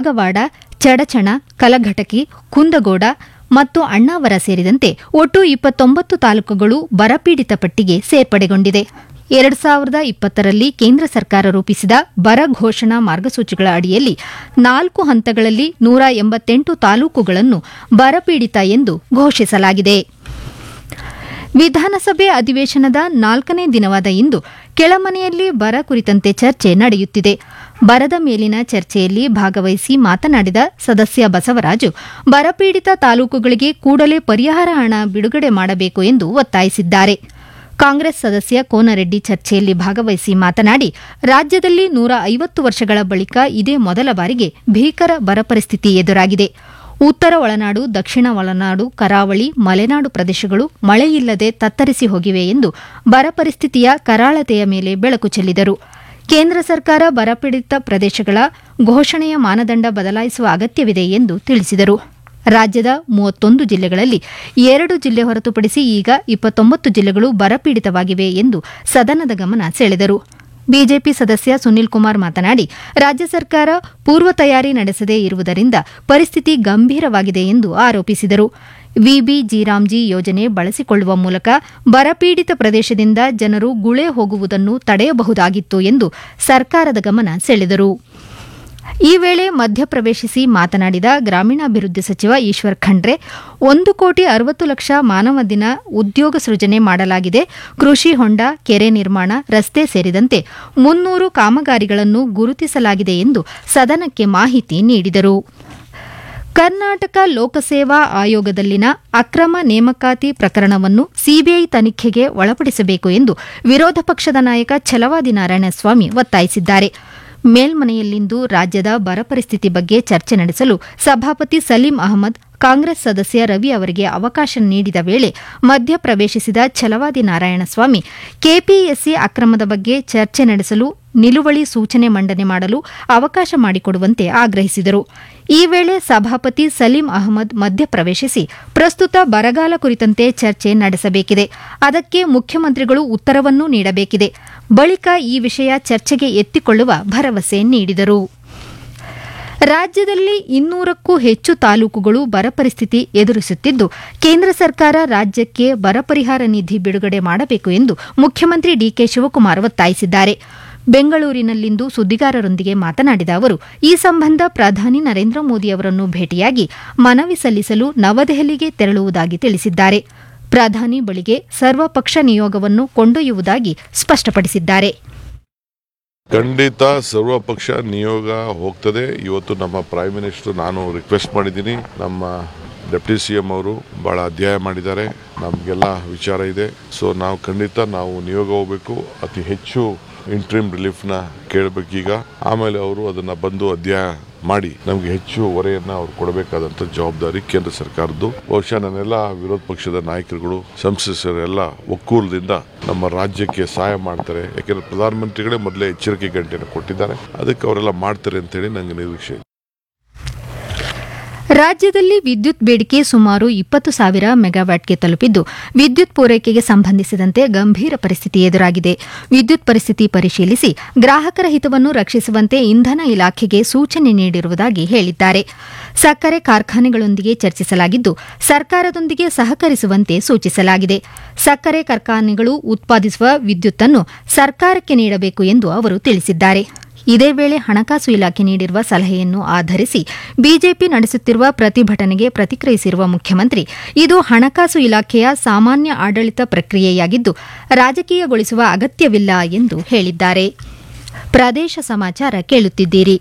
ಕಾಗವಾಡ ಚಡಚಣ ಕಲಘಟಕಿ ಕುಂದಗೋಡ ಮತ್ತು ಅಣ್ಣಾವರ ಸೇರಿದಂತೆ ಒಟ್ಟು ಇಪ್ಪತ್ತೊಂಬತ್ತು ತಾಲೂಕುಗಳು ಬರಪೀಡಿತ ಪಟ್ಟಿಗೆ ಸೇರ್ಪಡೆಗೊಂಡಿದೆ ಎರಡು ಸಾವಿರದ ಇಪ್ಪತ್ತರಲ್ಲಿ ಕೇಂದ್ರ ಸರ್ಕಾರ ರೂಪಿಸಿದ ಬರ ಘೋಷಣಾ ಮಾರ್ಗಸೂಚಿಗಳ ಅಡಿಯಲ್ಲಿ ನಾಲ್ಕು ಹಂತಗಳಲ್ಲಿ ನೂರ ಎಂಬತ್ತೆಂಟು ತಾಲೂಕುಗಳನ್ನು ಬರಪೀಡಿತ ಎಂದು ಘೋಷಿಸಲಾಗಿದೆ ವಿಧಾನಸಭೆ ಅಧಿವೇಶನದ ನಾಲ್ಕನೇ ದಿನವಾದ ಇಂದು ಕೆಳಮನೆಯಲ್ಲಿ ಬರ ಕುರಿತಂತೆ ಚರ್ಚೆ ನಡೆಯುತ್ತಿದೆ ಬರದ ಮೇಲಿನ ಚರ್ಚೆಯಲ್ಲಿ ಭಾಗವಹಿಸಿ ಮಾತನಾಡಿದ ಸದಸ್ಯ ಬಸವರಾಜು ಬರಪೀಡಿತ ತಾಲೂಕುಗಳಿಗೆ ಕೂಡಲೇ ಪರಿಹಾರ ಹಣ ಬಿಡುಗಡೆ ಮಾಡಬೇಕು ಎಂದು ಒತ್ತಾಯಿಸಿದ್ದಾರೆ ಕಾಂಗ್ರೆಸ್ ಸದಸ್ಯ ಕೋನರೆಡ್ಡಿ ಚರ್ಚೆಯಲ್ಲಿ ಭಾಗವಹಿಸಿ ಮಾತನಾಡಿ ರಾಜ್ಯದಲ್ಲಿ ನೂರ ಐವತ್ತು ವರ್ಷಗಳ ಬಳಿಕ ಇದೇ ಮೊದಲ ಬಾರಿಗೆ ಭೀಕರ ಬರ ಪರಿಸ್ಥಿತಿ ಎದುರಾಗಿದೆ ಉತ್ತರ ಒಳನಾಡು ದಕ್ಷಿಣ ಒಳನಾಡು ಕರಾವಳಿ ಮಲೆನಾಡು ಪ್ರದೇಶಗಳು ಮಳೆಯಿಲ್ಲದೆ ತತ್ತರಿಸಿ ಹೋಗಿವೆ ಎಂದು ಬರ ಪರಿಸ್ಥಿತಿಯ ಕರಾಳತೆಯ ಮೇಲೆ ಬೆಳಕು ಚೆಲ್ಲಿದರು ಕೇಂದ್ರ ಸರ್ಕಾರ ಬರಪೀಡಿತ ಪ್ರದೇಶಗಳ ಘೋಷಣೆಯ ಮಾನದಂಡ ಬದಲಾಯಿಸುವ ಅಗತ್ಯವಿದೆ ಎಂದು ತಿಳಿಸಿದರು ರಾಜ್ಯದ ಮೂವತ್ತೊಂದು ಜಿಲ್ಲೆಗಳಲ್ಲಿ ಎರಡು ಜಿಲ್ಲೆ ಹೊರತುಪಡಿಸಿ ಈಗ ಇಪ್ಪತ್ತೊಂಬತ್ತು ಜಿಲ್ಲೆಗಳು ಬರಪೀಡಿತವಾಗಿವೆ ಎಂದು ಸದನದ ಗಮನ ಸೆಳೆದರು ಬಿಜೆಪಿ ಸದಸ್ಯ ಸುನಿಲ್ ಕುಮಾರ್ ಮಾತನಾಡಿ ರಾಜ್ಯ ಸರ್ಕಾರ ಪೂರ್ವ ತಯಾರಿ ನಡೆಸದೇ ಇರುವುದರಿಂದ ಪರಿಸ್ಥಿತಿ ಗಂಭೀರವಾಗಿದೆ ಎಂದು ಆರೋಪಿಸಿದರು ವಿಬಿ ಜೀರಾಮ್ಜಿ ಯೋಜನೆ ಬಳಸಿಕೊಳ್ಳುವ ಮೂಲಕ ಬರಪೀಡಿತ ಪ್ರದೇಶದಿಂದ ಜನರು ಗುಳೆ ಹೋಗುವುದನ್ನು ತಡೆಯಬಹುದಾಗಿತ್ತು ಎಂದು ಸರ್ಕಾರದ ಗಮನ ಸೆಳೆದರು ಈ ವೇಳೆ ಮಧ್ಯಪ್ರವೇಶಿಸಿ ಮಾತನಾಡಿದ ಗ್ರಾಮೀಣಾಭಿವೃದ್ಧಿ ಸಚಿವ ಈಶ್ವರ್ ಖಂಡ್ರೆ ಒಂದು ಕೋಟಿ ಅರವತ್ತು ಲಕ್ಷ ಮಾನವ ದಿನ ಉದ್ಯೋಗ ಸೃಜನೆ ಮಾಡಲಾಗಿದೆ ಕೃಷಿ ಹೊಂಡ ಕೆರೆ ನಿರ್ಮಾಣ ರಸ್ತೆ ಸೇರಿದಂತೆ ಮುನ್ನೂರು ಕಾಮಗಾರಿಗಳನ್ನು ಗುರುತಿಸಲಾಗಿದೆ ಎಂದು ಸದನಕ್ಕೆ ಮಾಹಿತಿ ನೀಡಿದರು ಕರ್ನಾಟಕ ಲೋಕಸೇವಾ ಆಯೋಗದಲ್ಲಿನ ಅಕ್ರಮ ನೇಮಕಾತಿ ಪ್ರಕರಣವನ್ನು ಸಿಬಿಐ ತನಿಖೆಗೆ ಒಳಪಡಿಸಬೇಕು ಎಂದು ವಿರೋಧ ಪಕ್ಷದ ನಾಯಕ ಛಲವಾದಿ ನಾರಾಯಣಸ್ವಾಮಿ ಒತ್ತಾಯಿಸಿದ್ದಾರೆ ಮೇಲ್ಮನೆಯಲ್ಲಿಂದು ರಾಜ್ಯದ ಬರ ಪರಿಸ್ಥಿತಿ ಬಗ್ಗೆ ಚರ್ಚೆ ನಡೆಸಲು ಸಭಾಪತಿ ಸಲೀಂ ಅಹಮದ್ ಕಾಂಗ್ರೆಸ್ ಸದಸ್ಯ ರವಿ ಅವರಿಗೆ ಅವಕಾಶ ನೀಡಿದ ವೇಳೆ ಮಧ್ಯಪ್ರವೇಶಿಸಿದ ಛಲವಾದಿ ನಾರಾಯಣಸ್ವಾಮಿ ಕೆಪಿಎಸ್ಸಿ ಅಕ್ರಮದ ಬಗ್ಗೆ ಚರ್ಚೆ ನಡೆಸಲು ನಿಲುವಳಿ ಸೂಚನೆ ಮಂಡನೆ ಮಾಡಲು ಅವಕಾಶ ಮಾಡಿಕೊಡುವಂತೆ ಆಗ್ರಹಿಸಿದರು ಈ ವೇಳೆ ಸಭಾಪತಿ ಸಲೀಂ ಅಹಮದ್ ಮಧ್ಯಪ್ರವೇಶಿಸಿ ಪ್ರಸ್ತುತ ಬರಗಾಲ ಕುರಿತಂತೆ ಚರ್ಚೆ ನಡೆಸಬೇಕಿದೆ ಅದಕ್ಕೆ ಮುಖ್ಯಮಂತ್ರಿಗಳು ಉತ್ತರವನ್ನೂ ನೀಡಬೇಕಿದೆ ಬಳಿಕ ಈ ವಿಷಯ ಚರ್ಚೆಗೆ ಎತ್ತಿಕೊಳ್ಳುವ ಭರವಸೆ ನೀಡಿದರು ರಾಜ್ಯದಲ್ಲಿ ಇನ್ನೂರಕ್ಕೂ ಹೆಚ್ಚು ತಾಲೂಕುಗಳು ಬರ ಪರಿಸ್ಥಿತಿ ಎದುರಿಸುತ್ತಿದ್ದು ಕೇಂದ್ರ ಸರ್ಕಾರ ರಾಜ್ಯಕ್ಕೆ ಬರ ಪರಿಹಾರ ನಿಧಿ ಬಿಡುಗಡೆ ಮಾಡಬೇಕು ಎಂದು ಮುಖ್ಯಮಂತ್ರಿ ಡಿಕೆ ಶಿವಕುಮಾರ್ ಒತ್ತಾಯಿಸಿದ್ದಾರೆ ಬೆಂಗಳೂರಿನಲ್ಲಿಂದು ಸುದ್ದಿಗಾರರೊಂದಿಗೆ ಮಾತನಾಡಿದ ಅವರು ಈ ಸಂಬಂಧ ಪ್ರಧಾನಿ ನರೇಂದ್ರ ಮೋದಿ ಅವರನ್ನು ಭೇಟಿಯಾಗಿ ಮನವಿ ಸಲ್ಲಿಸಲು ನವದೆಹಲಿಗೆ ತೆರಳುವುದಾಗಿ ತಿಳಿಸಿದ್ದಾರೆ ಪ್ರಧಾನಿ ಬಳಿಗೆ ಸರ್ವಪಕ್ಷ ನಿಯೋಗವನ್ನು ಕೊಂಡೊಯ್ಯುವುದಾಗಿ ಸ್ಪಷ್ಟಪಡಿಸಿದ್ದಾರೆ ಖಂಡಿತ ಸರ್ವಪಕ್ಷ ನಿಯೋಗ ಹೋಗ್ತದೆ ಇವತ್ತು ನಮ್ಮ ಪ್ರೈಮ್ ಮಿನಿಸ್ಟರ್ ನಾನು ರಿಕ್ವೆಸ್ಟ್ ಮಾಡಿದ್ದೀನಿ ನಮ್ಮ ಡೆಪ್ಟಿ ಸಿ ಎಂ ಅವರು ಭಾಳ ಅಧ್ಯಾಯ ಮಾಡಿದ್ದಾರೆ ನಮಗೆಲ್ಲ ವಿಚಾರ ಇದೆ ಸೊ ನಾವು ಖಂಡಿತ ನಾವು ನಿಯೋಗ ಹೋಗಬೇಕು ಅತಿ ಹೆಚ್ಚು ಇಂಟ್ರೀಮ್ ರಿಲೀಫ್ನ ಕೇಳಬೇಕೀಗ ಆಮೇಲೆ ಅವರು ಅದನ್ನು ಬಂದು ಅಧ್ಯಾಯ ಮಾಡಿ ನಮಗೆ ಹೆಚ್ಚು ಹೊರೆಯನ್ನ ಅವ್ರು ಕೊಡಬೇಕಾದಂಥ ಜವಾಬ್ದಾರಿ ಕೇಂದ್ರ ಸರ್ಕಾರದ್ದು ಬಹುಶಃ ನನ್ನೆಲ್ಲ ವಿರೋಧ ಪಕ್ಷದ ನಾಯಕರುಗಳು ಸಂಸದರೆಲ್ಲ ಒಕ್ಕೂಲದಿಂದ ನಮ್ಮ ರಾಜ್ಯಕ್ಕೆ ಸಹಾಯ ಮಾಡ್ತಾರೆ ಯಾಕೆಂದ್ರೆ ಪ್ರಧಾನಮಂತ್ರಿಗಳೇ ಮೊದಲೇ ಎಚ್ಚರಿಕೆ ಗಂಟೆಯನ್ನು ಕೊಟ್ಟಿದ್ದಾರೆ ಅದಕ್ಕೆ ಅವರೆಲ್ಲ ಮಾಡ್ತಾರೆ ಅಂತೇಳಿ ನನಗೆ ನಿರೀಕ್ಷೆ ಇದೆ. ರಾಜ್ಯದಲ್ಲಿ ವಿದ್ಯುತ್ ಬೇಡಿಕೆ ಸುಮಾರು ಇಪ್ಪತ್ತು ಸಾವಿರ ಮೆಗಾವ್ಯಾಟ್ಗೆ ತಲುಪಿದ್ದು ವಿದ್ಯುತ್ ಪೂರೈಕೆಗೆ ಸಂಬಂಧಿಸಿದಂತೆ ಗಂಭೀರ ಪರಿಸ್ಥಿತಿ ಎದುರಾಗಿದೆ ವಿದ್ಯುತ್ ಪರಿಸ್ಥಿತಿ ಪರಿಶೀಲಿಸಿ ಗ್ರಾಹಕರ ಹಿತವನ್ನು ರಕ್ಷಿಸುವಂತೆ ಇಂಧನ ಇಲಾಖೆಗೆ ಸೂಚನೆ ನೀಡಿರುವುದಾಗಿ ಹೇಳಿದ್ದಾರೆ ಸಕ್ಕರೆ ಕಾರ್ಖಾನೆಗಳೊಂದಿಗೆ ಚರ್ಚಿಸಲಾಗಿದ್ದು ಸರ್ಕಾರದೊಂದಿಗೆ ಸಹಕರಿಸುವಂತೆ ಸೂಚಿಸಲಾಗಿದೆ ಸಕ್ಕರೆ ಕಾರ್ಖಾನೆಗಳು ಉತ್ಪಾದಿಸುವ ವಿದ್ಯುತ್ತನ್ನು ಸರ್ಕಾರಕ್ಕೆ ನೀಡಬೇಕು ಎಂದು ಅವರು ತಿಳಿಸಿದ್ದಾರೆ ಇದೇ ವೇಳೆ ಹಣಕಾಸು ಇಲಾಖೆ ನೀಡಿರುವ ಸಲಹೆಯನ್ನು ಆಧರಿಸಿ ಬಿಜೆಪಿ ನಡೆಸುತ್ತಿರುವ ಪ್ರತಿಭಟನೆಗೆ ಪ್ರತಿಕ್ರಿಯಿಸಿರುವ ಮುಖ್ಯಮಂತ್ರಿ ಇದು ಹಣಕಾಸು ಇಲಾಖೆಯ ಸಾಮಾನ್ಯ ಆಡಳಿತ ಪ್ರಕ್ರಿಯೆಯಾಗಿದ್ದು ರಾಜಕೀಯಗೊಳಿಸುವ ಅಗತ್ಯವಿಲ್ಲ ಎಂದು ಹೇಳಿದ್ದಾರೆ ಪ್ರದೇಶ ಸಮಾಚಾರ ಕೇಳುತ್ತಿದ್ದೀರಿ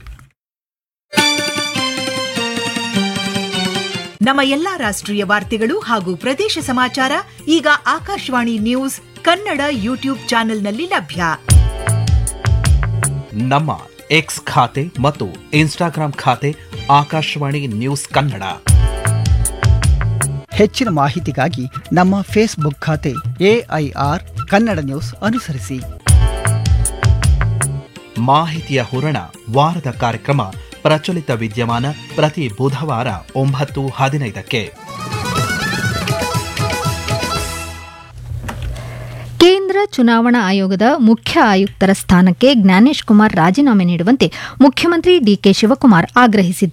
ನಮ್ಮ ಎಲ್ಲಾ ರಾಷ್ಟ್ರೀಯ ವಾರ್ತೆಗಳು ಹಾಗೂ ಪ್ರದೇಶ ಸಮಾಚಾರ ಈಗ ಆಕಾಶವಾಣಿ ನ್ಯೂಸ್ ಕನ್ನಡ ಯೂಟ್ಯೂಬ್ ಚಾನೆಲ್ನಲ್ಲಿ ಲಭ್ಯ ನಮ್ಮ ಎಕ್ಸ್ ಖಾತೆ ಮತ್ತು ಇನ್ಸ್ಟಾಗ್ರಾಂ ಖಾತೆ ಆಕಾಶವಾಣಿ ನ್ಯೂಸ್ ಕನ್ನಡ ಹೆಚ್ಚಿನ ಮಾಹಿತಿಗಾಗಿ ನಮ್ಮ ಫೇಸ್ಬುಕ್ ಖಾತೆ ಎಐಆರ್ ಕನ್ನಡ ನ್ಯೂಸ್ ಅನುಸರಿಸಿ ಮಾಹಿತಿಯ ಹೂರಣ ವಾರದ ಕಾರ್ಯಕ್ರಮ ಪ್ರಚಲಿತ ವಿದ್ಯಮಾನ ಪ್ರತಿ ಬುಧವಾರ ಒಂಬತ್ತು ಹದಿನೈದಕ್ಕೆ ಕೇಂದ್ರ ಚುನಾವಣಾ ಆಯೋಗದ ಮುಖ್ಯ ಆಯುಕ್ತರ ಸ್ಥಾನಕ್ಕೆ ಜ್ಞಾನೇಶ್ ಕುಮಾರ್ ರಾಜೀನಾಮೆ ನೀಡುವಂತೆ ಮುಖ್ಯಮಂತ್ರಿ ಡಿಕೆ ಶಿವಕುಮಾರ್ ಆಗ್ರಹಿಸಿದ್ದಾರೆ